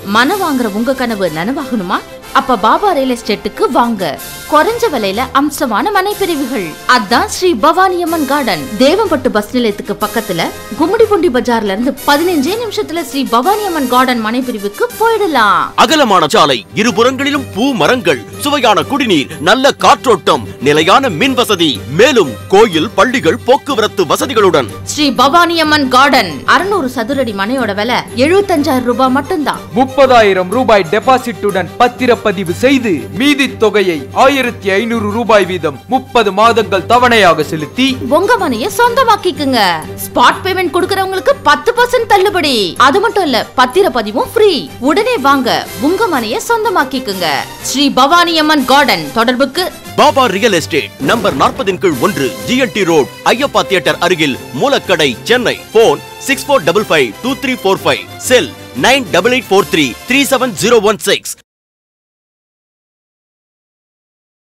மன வாங்குற உங்க கனவு நனவாகணுமா அப்ப பாபா ரியல் எஸ்டேட்டுக்கு வாங்க குறைஞ்ச விலையில அம்சமான மனைப்பிரிவுகள் அதான் ஸ்ரீ பவானி அம்மன் கார்டன் தேவம்பட்டு பஸ் நிலையத்துக்கு பக்கத்துல கும்மிடிபுண்டி பஜார்ல இருந்து பதினஞ்சே நிமிஷத்துல ஸ்ரீ பவானி அம்மன் கார்டன் மனைப்பிரிவுக்கு போயிடலாம் அகலமான சாலை இருபுறங்களிலும் பூ மரங்கள் சுவையான குடிநீர் நல்ல காற்றோட்டம் நிலையான மின் வசதி மேலும் கோயில் பள்ளிகள் போக்குவரத்து வசதிகளுடன் ஸ்ரீ பவானி அம்மன் கார்டன் அறுநூறு சதுரடி மனையோட விலை எழுபத்தஞ்சாயிரம் ரூபாய் மட்டும்தான் முப்பதாயிரம் ரூபாய் டெபாசிட்டுடன் பத்திரப்பதிவு செய்து மீதி தொகையை ஆயிரத்தி ஐநூறு ரூபாய் வீதம் முப்பது மாதங்கள் தவணையாக செலுத்தி உங்க மனைய சொந்தமாக்கிக்குங்க ஸ்பாட் பேமெண்ட் கொடுக்கறவங்களுக்கு பத்து பர்சன்ட் தள்ளுபடி அது மட்டும் இல்ல பத்திரப்பதிவும் ஃப்ரீ உடனே வாங்க உங்க மனைய சொந்தமாக்கிக்குங்க ஸ்ரீ பவானி அம்மன் கார்டன் தொடர்புக்கு பாபா ரியல் எஸ்டேட் நம்பர் நாற்பதின் கீழ் ஒன்று ஜிஎன்டி ரோட் ஐயப்பா தியேட்டர் அருகில் Moolakadai Chennai phone six four double five two three four five cell nine double eight four three three seven zero one six